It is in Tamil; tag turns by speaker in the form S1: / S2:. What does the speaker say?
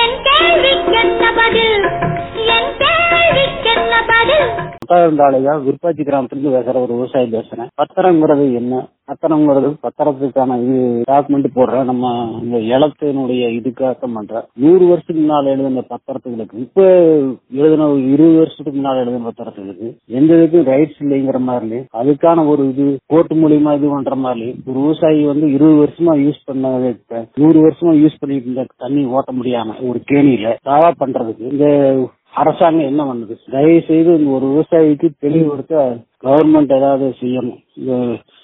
S1: என் கேள்விக்கென்ன பதில் என் கேள்விக்கென்ன பதில்
S2: பத்தாயிரந்தாளையா விருப்பாச்சி கிராமத்திலிருந்து பேசுற ஒரு விவசாயி பேசுறேன் பத்திரங்கிறது என்ன பத்திரங்கிறது பத்திரத்துக்கான இது டாக்குமெண்ட் போடுறேன் நம்ம இந்த இலத்தினுடைய இதுக்காக பண்றேன் நூறு வருஷத்துக்கு முன்னால எழுதின பத்திரத்துகளுக்கு இப்ப எழுதின ஒரு இருபது வருஷத்துக்கு முன்னால எழுதின பத்திரத்துகளுக்கு எந்த இதுக்கும் ரைட்ஸ் இல்லைங்கிற மாதிரி அதுக்கான ஒரு இது கோர்ட் மூலியமா இது பண்ற மாதிரி ஒரு விவசாயி வந்து இருபது வருஷமா யூஸ் பண்ண நூறு வருஷமா யூஸ் பண்ணிட்டு இருந்த தண்ணி ஓட்ட முடியாம ஒரு கேணியில தாவா பண்றதுக்கு இந்த அரசாங்கம் என்ன பண்ணுது தயவு செய்து இந்த ஒரு விவசாயிக்கு தெளிவுபடுத்த கவர்மெண்ட் ஏதாவது செய்யணும் இந்த